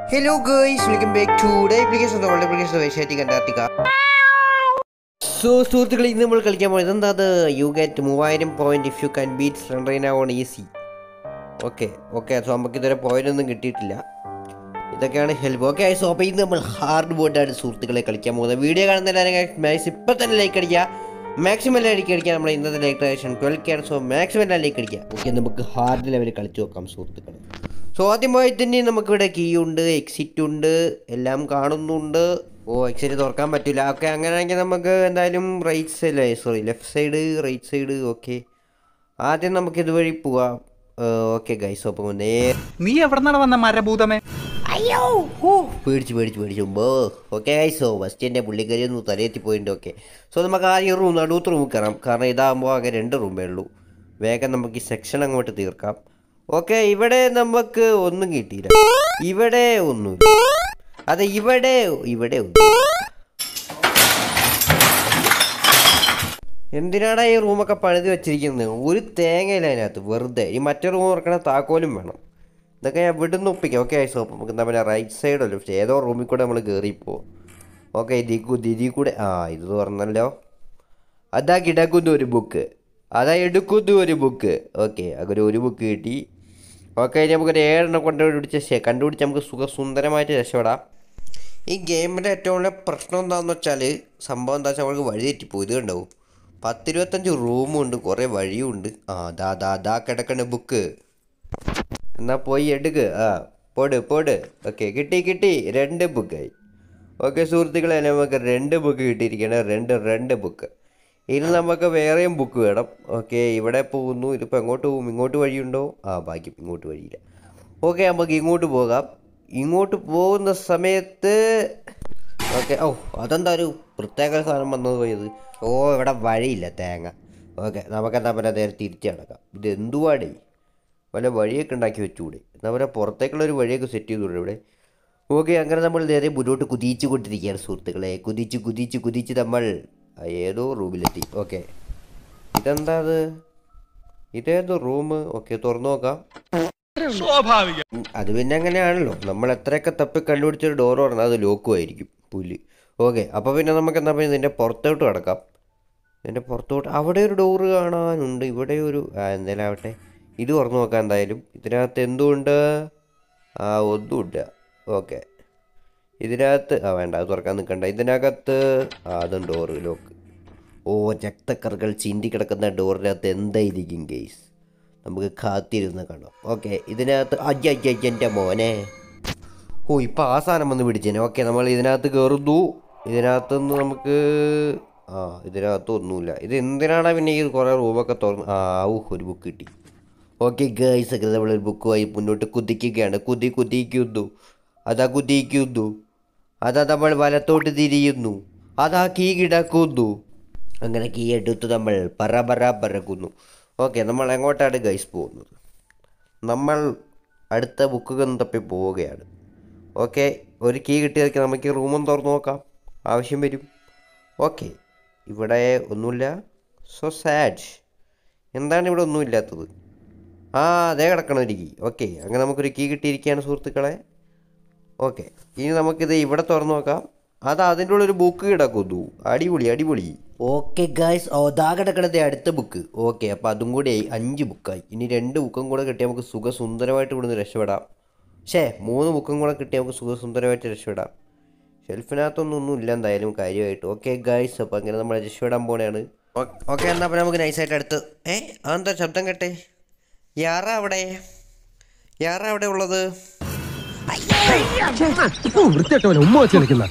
Hello guys welcome back today application നമ്മുടെ application വൈശാറ്റി Antarctica so സുഹൃത്തുക്കളെ ഇന്ന് നമ്മൾ കളിക്കാൻ പോകുന്നത് എന്താ അത് യു ഗെറ്റ് മൂവായിരം point if you can beat സ്ലണ്ടറൈന on easy okay okay so നമുക്ക് ഇതുവരെ പോയിന്റ് ഒന്നും കിട്ടിയിട്ടില്ല ഇതൊക്കെയാണ് ഹെൽപ്പ് ഓക്കെ സോ അപ്പോൾ ഇന്ന് നമ്മൾ ഹാർഡ് ബോർഡാണ് സുഹൃത്തുക്കളെ കളിക്കാൻ പോകുന്നത് വീഡിയോ കാണുന്ന എല്ലാവരും മാക്സ് ഇപ്പം തന്നെ ലൈക്ക് അടിക്കുക മാക്സിമം ലൈക്ക് അടിക്കുക നമ്മുടെ ഇന്നത്തെ ലൈക്ക് റേഷൻ ട്വൽവ് കെയർ സോ മാക്സിമം ലൈക്ക് അടിക്കുക ഓക്കെ നമുക്ക് ഹാർഡ് ലെവൽ കളിച്ച് നോക്കാം സുഹൃത്തുക്കളെ സോ ആദ്യമായി തന്നെ നമുക്കിവിടെ കീ ഉണ്ട് എക്സിറ്റ് ഉണ്ട് എല്ലാം കാണുന്നുണ്ട് ഓ എക്സിറ്റ് തുറക്കാൻ പറ്റില്ല ഓക്കെ അങ്ങനെയാണെങ്കിൽ നമുക്ക് എന്തായാലും right side sorry left side right side okay ആദ്യം നമുക്ക് ഇതുവഴി പോവാം ഓക്കെ ഗൈസ് അപ്പോൾ നേരെ നീ എവിടെന്നാണ് വന്ന മരഭൂതമേ അയ്യോ ഓ പേടിച്ച് പേടിച്ച് പേടിച്ച് മുമ്പ് ഓക്കെ സോ ഫസ്റ്റ് എൻ്റെ പുള്ളിക്കരി ഒന്ന് തലയെത്തി പോയിട്ടുണ്ട് ഓക്കെ സോ നമുക്ക് ആദ്യം റൂം നടുവത്ത് റൂമിൽ കയറാം കാരണം ഇതാകുമ്പോൾ ആകെ രണ്ട് റൂമേ ഉള്ളൂ വേഗം നമുക്ക് ഈ സെക്ഷൻ അങ്ങോട്ട് തീർക്കാം ഓക്കെ ഇവിടെ നമുക്ക് ഒന്നും കിട്ടിയില്ല ഇവിടെ ഒന്നുമില്ല അതെ ഇവിടെ ഇവിടെ ഒന്നും എന്തിനാടാ ഈ റൂമൊക്കെ പണിത് വെച്ചിരിക്കുന്നത് ഒരു തേങ്ങയില്ല അതിനകത്ത് വെറുതെ ഈ മറ്റേ റൂം തുറക്കണ താക്കോലും വേണം ഇതൊക്കെ ഞാൻ വിടുന്ന് ഒപ്പിക്കാം ഓക്കെ സോ നമുക്ക് എന്താ പറയുക റൈറ്റ് സൈഡോ ലെഫ്റ്റ് ഏതോ റൂമിൽ കൂടെ നമ്മൾ കയറിപ്പോ ഓക്കെ ഇതിക്കു ഇതിൽ കൂടെ ആ ഇത് തുറന്നല്ലോ അതാ കിടക്കുന്ന ഒരു ബുക്ക് അതാ എടുക്കുന്ന ഒരു ബുക്ക് ഓക്കെ അങ്ങനെ ഒരു ബുക്ക് കിട്ടി ഓക്കെ ഇനി നമുക്കൊരു ഏഴെണ്ണം കണ്ടുപിടിച്ച ശേ- കണ്ടുപിടിച്ച് നമുക്ക് സുഖസുന്ദരമായിട്ട് രക്ഷപ്പെടാം ഈ ഗെയിമിൻ്റെ ഏറ്റവും വലിയ പ്രശ്നം എന്താണെന്ന് വെച്ചാൽ സംഭവം എന്താ വെച്ചാൽ നമുക്ക് വഴി തെറ്റിപ്പോയി ഇത് കണ്ടാവും പത്തിരുപത്തഞ്ച് റൂമുണ്ട് കുറേ വഴിയുണ്ട് ആ ദാ ദാ ദാ കിടക്കണ ബുക്ക് എന്നാ പോയി എടുക്ക് ആ പോട് പോട് ഓക്കെ കിട്ടി കിട്ടി രണ്ട് ബുക്കായി ഓക്കെ സുഹൃത്തുക്കളെ നമുക്ക് രണ്ട് ബുക്ക് കിട്ടിയിരിക്കുകയാണ് രണ്ട് രണ്ട് ബുക്ക് ഇനി നമുക്ക് വേറെയും ബുക്ക് വേണം ഓക്കെ ഇവിടെ പോകുന്നു ഇതിപ്പോൾ എങ്ങോട്ട് പോകും ഇങ്ങോട്ട് വഴിയുണ്ടോ ആ ഭാഗ്യം ഇങ്ങോട്ട് വഴിയില്ല ഓക്കെ നമുക്ക് ഇങ്ങോട്ട് പോകാം ഇങ്ങോട്ട് പോകുന്ന സമയത്ത് ഓക്കെ ഓ അതെന്താ ഒരു പ്രത്യേക സാധനം വന്നത് പോയത് ഓ ഇവിടെ വഴിയില്ല തേങ്ങ ഓക്കെ നമുക്കെന്താ പറയുക നേരെ തിരിച്ച് കിടക്കാം ഇത് എന്തുവാടേ വല്ല വഴിയൊക്കെ ഉണ്ടാക്കി വെച്ചുകൂടെ എന്നാൽ പോലെ പുറത്തേക്കുള്ള ഒരു വഴിയൊക്കെ സെറ്റ് ചെയ്തുകൂടെ ഇവിടെ ഓക്കെ അങ്ങനെ നമ്മൾ നേരെ മുന്നോട്ട് കുതിച്ചു കൊണ്ടിരിക്കുകയാണ് സുഹൃത്തുക്കളെ കുതിച്ച് കുതിച്ച് കുതിച്ച് നമ്മൾ ആ ഏതോ റൂമിലെത്തി ഓക്കെ ഇതെന്താ അത് ഇതേതോ റൂം ഓക്കെ തുറന്നു നോക്കാം സ്വാഭാവിക ഉം, അത് പിന്നെ അങ്ങനെയാണല്ലോ നമ്മൾ എത്രയൊക്കെ തപ്പി കണ്ടുപിടിച്ചൊരു ഡോർ പറഞ്ഞാൽ അത് ലോക്കും ആയിരിക്കും പുല്ല് ഓക്കെ അപ്പോൾ പിന്നെ നമുക്ക് എന്താ പറയുക ഇതിൻ്റെ പുറത്തോട്ട് കിടക്കാം ഇതിൻ്റെ പുറത്തോട്ട് അവിടെ ഒരു ഡോറ് കാണാനുണ്ട് ഇവിടെ ഒരു ആ എന്തായാലും ആവട്ടെ ഇത് തുറന്നു നോക്കാം എന്തായാലും ഇതിനകത്ത് എന്തുകൊണ്ട് ആ ഒന്നുമില്ല ഓക്കെ ഇതിനകത്ത് ആ വേണ്ട അത് തുറക്കാൻ നിൽക്കണ്ട ഇതിനകത്ത് ആ അതും ഡോറ് ലോക്ക് ഓ രക്തക്കറുകൾ ചിന്തി കിടക്കുന്ന ഡോറിനകത്ത് എന്തായിരിക്കും ഗെയ്സ് നമുക്ക് കാത്തിരുന്ന് കാണാം ഓക്കെ ഇതിനകത്ത് അയ്യയ്യൻ്റെ മോനെ ഓ ഇപ്പം ആ സാധനം വന്ന് പിടിച്ചേനെ ഓക്കെ നമ്മൾ ഇതിനകത്ത് കയറുന്നു ഇതിനകത്തുനിന്ന് നമുക്ക് ആ ഇതിനകത്ത് ഒന്നുമില്ല ഇത് എന്തിനാണ് പിന്നെ ഈ കുറേ റൂമൊക്കെ തുറന്ന് ആ ഊ ഒരു ബുക്ക് കിട്ടി ഓക്കെ ഗേൾസ് ഒക്കെ നമ്മളൊരു ബുക്കുമായി മുന്നോട്ട് കുതിക്കുകയാണ് കുതി കുതിക്കുന്നു അതാ കുതിക്കുന്നു അതാ നമ്മൾ വലത്തോട്ട് തിരിയുന്നു അതാ കീ കിടക്കുന്നു അങ്ങനെ കീ എടുത്ത് നമ്മൾ പറ പറ പറക്കുന്നു ഓക്കെ നമ്മൾ എങ്ങോട്ടാണ് ഗൈസ് പോകുന്നത് നമ്മൾ അടുത്ത ബുക്കുകൾ തപ്പി പോവുകയാണ് ഓക്കെ ഒരു കീ കിട്ടിയതൊക്കെ നമുക്ക് ഈ റൂമും തുറന്ന് നോക്കാം ആവശ്യം വരും ഓക്കെ ഇവിടെ ഒന്നുമില്ല സോ സാഡ് എന്താണ് ഇവിടെ ഒന്നുമില്ലാത്തത് ആ അതേ കിടക്കണം ഒരു കീ ഓക്കെ അങ്ങനെ നമുക്കൊരു കീ കിട്ടിയിരിക്കുകയാണ് സുഹൃത്തുക്കളെ ഓക്കെ ഇനി നമുക്കിത് ഇവിടെ തുറന്നു നോക്കാം അത് അതിൻ്റെ ഉള്ളിൽ ഒരു ബുക്ക് കിടക്കുന്നു അടിപൊളി അടിപൊളി ഓക്കെ ഗായ്സ് ഓതാ കിടക്കണത് അടുത്ത ബുക്ക് ഓക്കെ അപ്പോൾ അതും കൂടി ആയി അഞ്ച് ബുക്കായി ഇനി രണ്ട് ബുക്കും കൂടെ കിട്ടിയാൽ നമുക്ക് സുഖസുന്ദരമായിട്ട് ഇവിടുന്ന് രക്ഷപ്പെടാം ഷേ മൂന്ന് ബുക്കും കൂടെ കിട്ടിയാൽ നമുക്ക് സുഖസുന്ദരമായിട്ട് രക്ഷപ്പെടാം ഷെൽഫിനകത്തൊന്നും ഒന്നും ഇല്ല എന്തായാലും കാര്യമായിട്ട് ഓക്കെ ഗായ്സ് അപ്പോൾ അങ്ങനെ നമ്മൾ രക്ഷപ്പെടാൻ പോണെയാണ് ഓക്കെ എന്നാൽ അപ്പോൾ നമുക്ക് നൈസായിട്ട് അടുത്ത് ഏ അതെന്താ ശബ്ദം കേട്ടെ യാറാ അവിടെ യാറാ അവിടെ ഉള്ളത് വൃത്തിയായിട്ടവനെ ഉമ്മ വെച്ച് കളിക്കുന്ന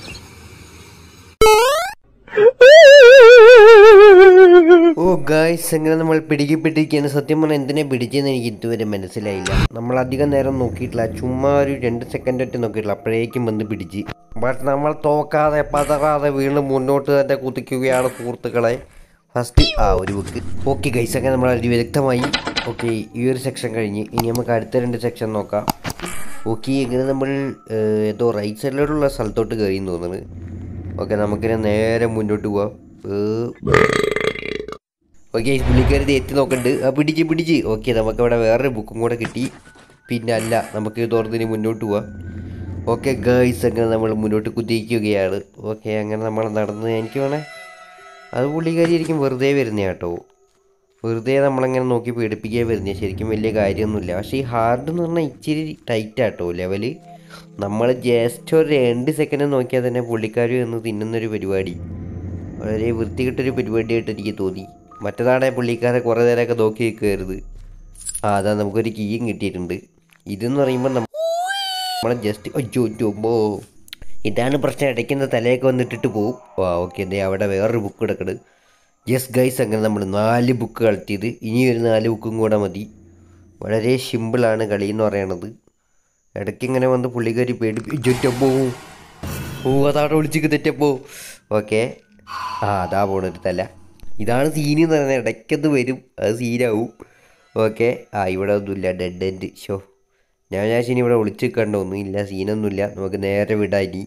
ഓ ഗായ്സ് എങ്ങനെ നമ്മൾ പിടിക്കപ്പെട്ടിരിക്കുകയാണ് സത്യം പറഞ്ഞാൽ എന്തിനെ പിടിച്ചെന്ന് എനിക്ക് ഇതുവരെ മനസ്സിലായില്ല നമ്മൾ അധികം നേരം നോക്കിയിട്ടില്ല ചുമ്മാ ഒരു രണ്ട് സെക്കൻഡ് ഒറ്റ നോക്കിയിട്ടില്ല അപ്പോഴേക്കും വന്ന് പിടിച്ച് ബട്ട് നമ്മൾ തോക്കാതെ പതറാതെ വീണ്ടും മുന്നോട്ട് തന്നെ കുതിക്കുകയാണ് സുഹൃത്തുക്കളെ ഫസ്റ്റ് ആ ഒരു ബുക്ക് ഓക്കെ ഗൈസ് അങ്ങനെ നമ്മൾ അതി വിദഗ്ധമായി ഓക്കെ ഈ ഒരു സെക്ഷൻ കഴിഞ്ഞ് ഇനി നമുക്ക് അടുത്ത രണ്ട് സെക്ഷൻ നോക്കാം ഓക്കെ ഇങ്ങനെ നമ്മൾ ഏഹ്, ഏതോ റൈറ്റ് സൈഡിലോട്ടുള്ള സ്ഥലത്തോട്ട് കയറി തോന്നുന്നത് ഓക്കെ നമുക്കിനെ നേരെ മുന്നോട്ട് പോവാം ഏഹ്, ഓക്കെ പുള്ളിക്കാരി എത്തി നോക്കണ്ട് ആ പിടിച്ച് പിടിച്ച് ഓക്കെ നമുക്കവിടെ വേറൊരു ബുക്കും കൂടെ കിട്ടി പിന്നെ അല്ല നമുക്ക് തുറന്നിന് മുന്നോട്ട് പോവാം ഓക്കെ ഗേൾസ് അങ്ങനെ നമ്മൾ മുന്നോട്ട് കുതിക്കുകയാണ് ഓക്കെ അങ്ങനെ നമ്മൾ നടന്ന് എനിക്ക് വേണേ അത് പുള്ളിക്കാരിയായിരിക്കും വെറുതെ വരുന്ന കേട്ടോ വെറുതെ നമ്മളങ്ങനെ നോക്കി പേടിപ്പിക്കാൻ വരുന്നത് ശരിക്കും വലിയ കാര്യമൊന്നുമില്ല പക്ഷേ ഈ ഹാർഡ് എന്ന് പറഞ്ഞാൽ ഇച്ചിരി ടൈറ്റ് ആട്ടോ ലെവല് നമ്മൾ ജസ്റ്റ് ഒരു രണ്ട് സെക്കൻഡ് നോക്കിയാൽ തന്നെ പുള്ളിക്കാർ എന്ന് തിന്നുന്നൊരു പരിപാടി വളരെ വൃത്തികെട്ടൊരു പരിപാടിയായിട്ട് എനിക്ക് തോന്നി മറ്റേതാണെ പുള്ളിക്കാരെ കുറേ നേരമൊക്കെ നോക്കി നിൽക്കരുത് ആ അതാ നമുക്കൊരു കീയും കിട്ടിയിട്ടുണ്ട് ഇതെന്ന് പറയുമ്പോൾ നമ്മ നമ്മളെ ജസ്റ്റ് അയ്യോ ചുമ്പോ ഇതാണ് പ്രശ്നം ഇടയ്ക്കുന്ന തലയൊക്കെ വന്നിട്ടിട്ട് പോവും ആ ഓക്കെ ദേ അവിടെ വേറൊരു ബുക്ക് കിടക്കണ് യെസ് ഗൈസ് അങ്ങനെ നമ്മൾ നാല് ബുക്ക് കളക്ട് ഇനി ഒരു നാല് ബുക്കും കൂടെ മതി വളരെ സിമ്പിളാണ് കളി എന്ന് പറയണത് ഇടയ്ക്ക് ഇങ്ങനെ വന്ന് പുള്ളിക്കാരി പേടിപ്പിച്ചോ ഓ അതാണ് വിളിച്ചിക്ക് തെറ്റപ്പോ ഓക്കെ ആ അതാ പോണൊരു തല ഇതാണ് സീന് എന്ന് പറയുന്നത് ഇടയ്ക്കത് വരും അത് സീനാവും ഓക്കെ ആ ഇവിടെ ഒന്നുമില്ല ഡെഡ് എൻഡ് ഷോ ഞാൻ വിചാരിച്ചു ഇനി ഇവിടെ ഒളിച്ച് കണ്ടോ ഒന്നുമില്ല സീനൊന്നുമില്ല നമുക്ക് നേരെ വിടാം ഇനി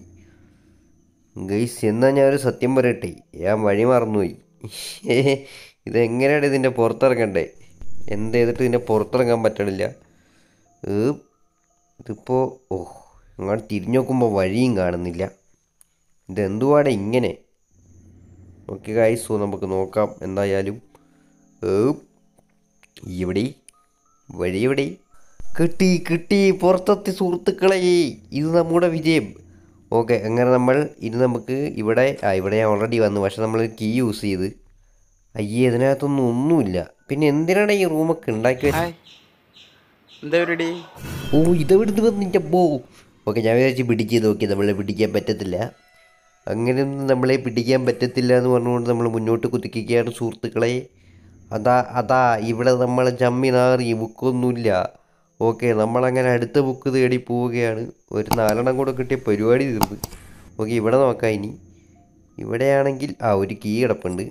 ഗൈസ് എന്നാൽ ഞാനൊരു സത്യം പറയട്ടെ ഞാൻ വഴി മറന്നുപോയി ഇതെങ്ങനെയാണ് ഇതിൻ്റെ പുറത്തിറങ്ങണ്ടേ എന്ത് ചെയ്തിട്ട് ഇതിൻ്റെ പുറത്തിറങ്ങാൻ പറ്റണില്ല ഏ, ഇതിപ്പോൾ ഓ അങ്ങോട്ട് തിരിഞ്ഞു നോക്കുമ്പോൾ വഴിയും കാണുന്നില്ല ഇതെന്തുവാടെ ഇങ്ങനെ ഓക്കെ ഗൈസ് സോ നമുക്ക് നോക്കാം എന്തായാലും ഏ, ഇവിടെ വഴി എവിടെ കിട്ടി കിട്ടി പുറത്തെത്തി സുഹൃത്തുക്കളെ ഇത് നമ്മുടെ വിജയം ഓക്കെ അങ്ങനെ നമ്മൾ ഇത് നമുക്ക് ഇവിടെ ആ ഇവിടെ ഞാൻ ഓൾറെഡി വന്നു പക്ഷെ നമ്മൾ കീ യൂസ് ചെയ്ത് അയ്യേ ഇതിനകത്തൊന്നും ഒന്നുമില്ല പിന്നെ എന്തിനാണ് ഈ റൂമൊക്കെ ഉണ്ടാക്കി വെച്ചത് എന്താ പരിപാടി ഓ ഇതെവിടുന്ന് വന്നിൻ്റെ പോ ഓക്കെ ഞാൻ വിചാരിച്ച് പിടിച്ച് നോക്കി നമ്മളെ പിടിക്കാൻ പറ്റത്തില്ല അങ്ങനെയൊന്നും നമ്മളെ പിടിക്കാൻ പറ്റത്തില്ല എന്ന് പറഞ്ഞുകൊണ്ട് നമ്മൾ മുന്നോട്ട് കുതിക്കുകയാണ് സുഹൃത്തുക്കളെ അതാ അതാ ഇവിടെ നമ്മൾ ചമ്മി നാറി ബുക്കൊന്നുമില്ല ഓക്കെ നമ്മളങ്ങനെ അടുത്ത ബുക്ക് തേടി പോവുകയാണ് ഒരു നാലെണ്ണം കൂടെ കിട്ടിയ പരിപാടി തീർന്നു ഓക്കെ ഇവിടെ നോക്കാം ഇനി ഇവിടെയാണെങ്കിൽ ആ ഒരു കീ കിടപ്പുണ്ട്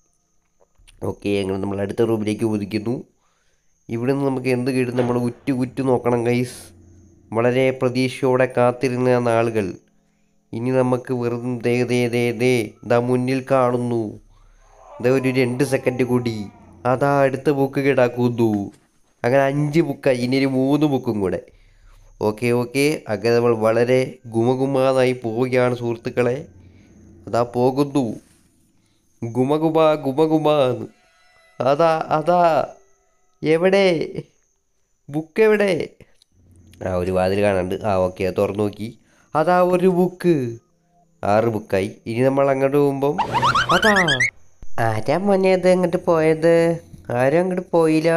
ഓക്കെ അങ്ങനെ നമ്മൾ അടുത്ത റൂമിലേക്ക് ഒതുക്കുന്നു ഇവിടെ നിന്ന് നമുക്ക് എന്ത് കിട്ടും നമ്മൾ ഉറ്റു ഉറ്റു നോക്കണം ഗൈസ് വളരെ പ്രതീക്ഷയോടെ കാത്തിരുന്ന നാളുകൾ ഇനി നമുക്ക് വെറും ദേ ദേ ദേ ദേ ദാ മുന്നിൽ കാണുന്നു ദാ ഒരു രണ്ട് സെക്കൻഡ് കൂടി അതാ അടുത്ത ബുക്ക് കിടാക്കുന്നു അങ്ങനെ അഞ്ച് ബുക്കായി ഇനി ഒരു മൂന്ന് ബുക്കും കൂടെ ഓക്കെ ഓക്കെ അങ്ങനെ നമ്മൾ വളരെ ഗുമഗുമാന്നായി പോവുകയാണ് സുഹൃത്തുക്കളെ അതാ പോകുന്നു ഗുമഗുമ ഗുമഗുമാന്ന് അതാ അതാ എവിടെ ബുക്ക് എവിടെ ആ ഒരു വാതിൽ കാണാണ്ട് ആ ഓക്കെ അത് തുറന്നു നോക്കി അതാ ഒരു ബുക്ക് ആറ് ബുക്കായി ഇനി നമ്മൾ അങ്ങോട്ട് പോകുമ്പം അതാ ആരാ മോനെ അത് അങ്ങോട്ട് പോയത് ആരും അങ്ങോട്ട് പോയില്ല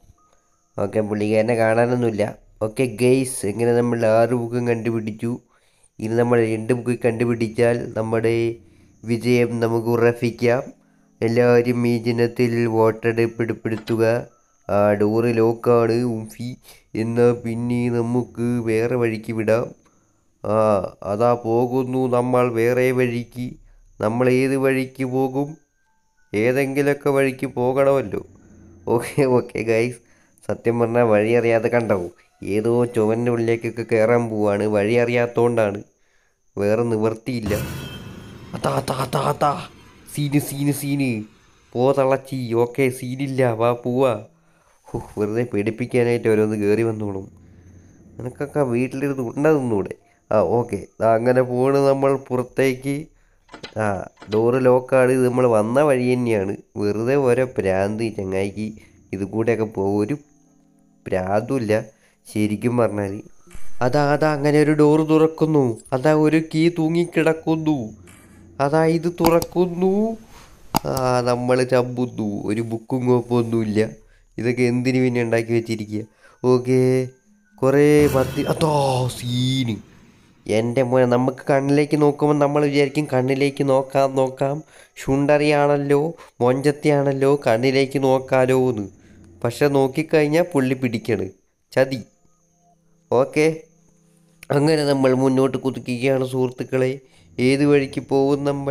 ഓക്കെ പുള്ളിക്കാരനെ കാണാനൊന്നുമില്ല ഓക്കെ ഗെയ്സ് എങ്ങനെ നമ്മൾ ആറ് ബുക്കും കണ്ടുപിടിച്ചു ഇനി നമ്മൾ രണ്ട് ബുക്ക് കണ്ടുപിടിച്ചാൽ നമ്മുടെ വിജയം നമുക്ക് ഉറപ്പിക്കാം എല്ലാവരും ഈ ദിനത്തിൽ വോട്ടെടുപ്പെടുപ്പെടുത്തുക ആ ഡോറ് ലോക്കാണ് ഉംഫി എന്നാൽ പിന്നെ നമുക്ക് വേറെ വഴിക്ക് വിടാം ആ അതാ പോകുന്നു നമ്മൾ വേറെ വഴിക്ക് നമ്മൾ ഏത് വഴിക്ക് പോകും ഏതെങ്കിലുമൊക്കെ വഴിക്ക് പോകണമല്ലോ ഓക്കെ ഓക്കെ ഗൈസ് സത്യം പറഞ്ഞാൽ വഴി അറിയാതെ കണ്ടോ ഏതോ ചുവൻ്റെ ഉള്ളിലേക്കൊക്കെ കയറാൻ പോവാണ് വഴി അറിയാത്തോണ്ടാണ് വേറെ നിവർത്തിയില്ല അതാ അതാ അതാ അതാ സീന് സീന് സീന് പോ തളച്ചി ഓക്കെ സീനില്ല വാ പോവാ ഹോ, വെറുതെ പേടിപ്പിക്കാനായിട്ട് ഓരോന്ന് കയറി വന്നോളും നിനക്കൊക്കെ വീട്ടിലിരുന്ന് ഉണ്ടതെന്നൂടെ ആ ഓക്കെ അങ്ങനെ പോണ് നമ്മൾ പുറത്തേക്ക് ആ ഡോറ് ലോക്കാണ് ഇത് നമ്മൾ വന്ന വഴി തന്നെയാണ് വെറുതെ ഓരോ പ്രാന്ത് ഈ ചങ്ങായിക്ക് ഇത് കൂടെയൊക്കെ പോകും ഒരു പ്രാന്തുമില്ല ശരിക്കും പറഞ്ഞാൽ അതാ അതാ അങ്ങനെ ഒരു ഡോറ് തുറക്കുന്നു അതാ ഒരു കീ തൂങ്ങിക്കിടക്കുന്നു അതാ ഇത് തുറക്കുന്നു ആ നമ്മൾ ചമ്പുന്നു ഒരു ബുക്കും കുഴപ്പമൊന്നുമില്ല ഇതൊക്കെ എന്തിനു പിന്നെ ഉണ്ടാക്കി വെച്ചിരിക്കുക ഓക്കെ കുറേ പത്തി അതോ സീന് എൻ്റെ മോനെ നമുക്ക് കണ്ണിലേക്ക് നോക്കുമ്പോൾ നമ്മൾ വിചാരിക്കും കണ്ണിലേക്ക് നോക്കാം നോക്കാം ശുണ്ടറിയാണല്ലോ മൊഞ്ചത്തിയാണല്ലോ കണ്ണിലേക്ക് നോക്കാലോ എന്ന് പക്ഷെ നോക്കിക്കഴിഞ്ഞാൽ പുള്ളി പിടിക്കണ് ചതി ഓക്കെ അങ്ങനെ നമ്മൾ മുന്നോട്ട് കുതിക്കുകയാണ് സുഹൃത്തുക്കളെ ഏത് വഴിക്ക് പോകും നമ്മൾ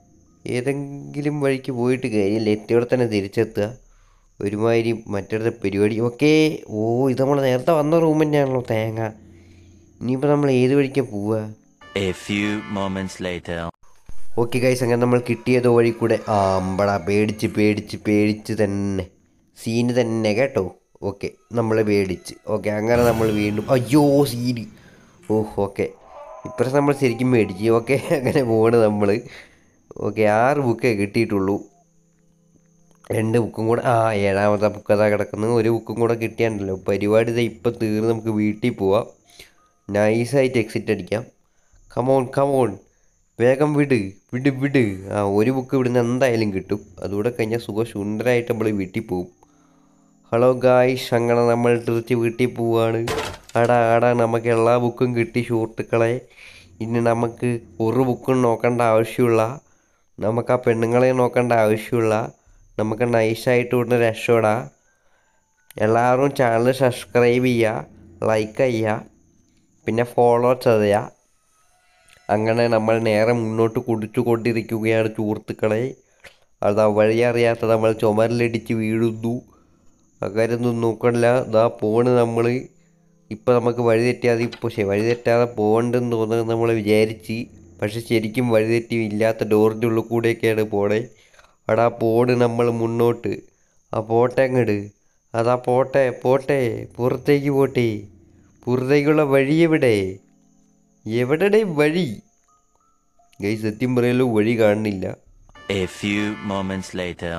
ഏതെങ്കിലും വഴിക്ക് പോയിട്ട് കാര്യമില്ല എത്തിയോടെ തന്നെ തിരിച്ചെത്തുക ഒരുമാതിരി മറ്റൊരു പരിപാടി ഓക്കെ ഓ ഇത് നമ്മൾ നേരത്തെ വന്ന റൂം തന്നെയാണല്ലോ തേങ്ങ ഇനിയിപ്പോൾ നമ്മൾ ഏത് വഴിക്കാണ് പോവുക A few moments later. Okay guys അങ്ങനെ നമ്മൾ കിട്ടിയത് വഴി കൂടെ ആ അമ്പടാ പേടിച്ച് പേടിച്ച് പേടിച്ച് തന്നെ സീന് തന്നെ കേട്ടോ ഓക്കെ നമ്മൾ പേടിച്ച് ഓക്കെ അങ്ങനെ നമ്മൾ വീണ്ടും അയ്യോ സീന് ഓഹ് ഓക്കെ ഇപ്പം നമ്മൾ ശരിക്കും മേടിച്ചു ഓക്കെ അങ്ങനെ പോണ് നമ്മൾ ഓക്കെ ആറ് ബുക്കേ കിട്ടിയിട്ടുള്ളൂ രണ്ട് ബുക്കും കൂടെ ആ ഏഴാമത്തെ ബുക്ക് അതാ കിടക്കുന്നു ഒരു ബുക്കും കൂടെ കിട്ടിയാണ്ടല്ലോ പരിപാടി ഇതാ ഇപ്പം തീർന്ന് നമുക്ക് വീട്ടിൽ പോവാം നൈസായിട്ട് എക്സിറ്റ് അടിക്കാം കമോൺ കമോൺ വേഗം വിട് വിട് വിട് ആ ഒരു ബുക്ക് ഇവിടുന്ന് എന്തായാലും കിട്ടും അതുകൂടെ കഴിഞ്ഞാൽ സുഖം സുന്ദരമായിട്ട് നമ്മൾ വീട്ടിൽ പോവും ഹലോ ഗായ്സ് അങ്ങനെ നമ്മൾ തിരിച്ച് വീട്ടിൽ പോവാണ് അടാ അടാ നമുക്ക് എല്ലാ ബുക്കും കിട്ടി സുഹൃത്തുക്കളെ ഇനി നമുക്ക് ഒരു ബുക്കും നോക്കേണ്ട ആവശ്യമില്ല നമുക്ക് ആ പെണ്ണുങ്ങളെ നോക്കേണ്ട ആവശ്യമില്ല നമുക്ക് നൈസായിട്ട് ഇവിടുന്ന് രക്ഷപ്പെടാം എല്ലാവരും ചാനൽ സബ്സ്ക്രൈബ് ചെയ്യുക ലൈക്ക് ചെയ്യുക പിന്നെ ഫോളോ ചെയ്യുക അങ്ങനെ നമ്മൾ നേരെ മുന്നോട്ട് കുടിച്ചു കൊണ്ടിരിക്കുകയാണ് സുഹൃത്തുക്കളെ അതാ വഴി അറിയാത്ത നമ്മൾ ചുമരിലടിച്ച് വീഴുന്നു അങ്ങനെയൊന്നും നോക്കണില്ല ഇതാ പോണ് നമ്മൾ ഇപ്പം നമുക്ക് വഴി തെറ്റാതെ ഇപ്പോൾ ശരി വഴി തെറ്റാതെ പോകണ്ടെന്ന് തോന്നുന്നത് നമ്മൾ വിചാരിച്ച് പക്ഷെ ശരിക്കും വഴി തെറ്റി ഇല്ലാത്ത ഡോറിൻ്റെ ഉള്ളിൽ കൂടെയൊക്കെയാണ് പോണേ അടാ പോണ് നമ്മൾ മുന്നോട്ട് ആ പോട്ടെ അങ്ങട് അതാ പോട്ടെ പോട്ടെ പുറത്തേക്ക് പോട്ടെ പുറത്തേക്കുള്ള വഴി എവിടെ എവിടെ വഴി ഗൈ സത്യം പറയലോ വഴി കാണുന്നില്ല A few moments later.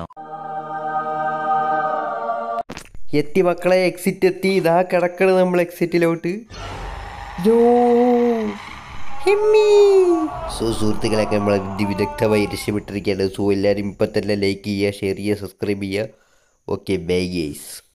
എത്തി മക്കളെ എക്സിറ്റ് എത്തി ഇതാ കിടക്കണ് നമ്മൾ എക്സിറ്റിലോട്ട് യോ സോ സുഹൃത്തുക്കളൊക്കെ നമ്മൾ വിദഗ്ധമായി രക്ഷപ്പെട്ടിരിക്കുകയാണ് സോ എല്ലാവരും ഇപ്പം തന്നെ ലൈക്ക് ചെയ്യുക ഷെയർ ചെയ്യുക സബ്സ്ക്രൈബ് ചെയ്യുക ഓക്കെ ബൈ ഗേസ്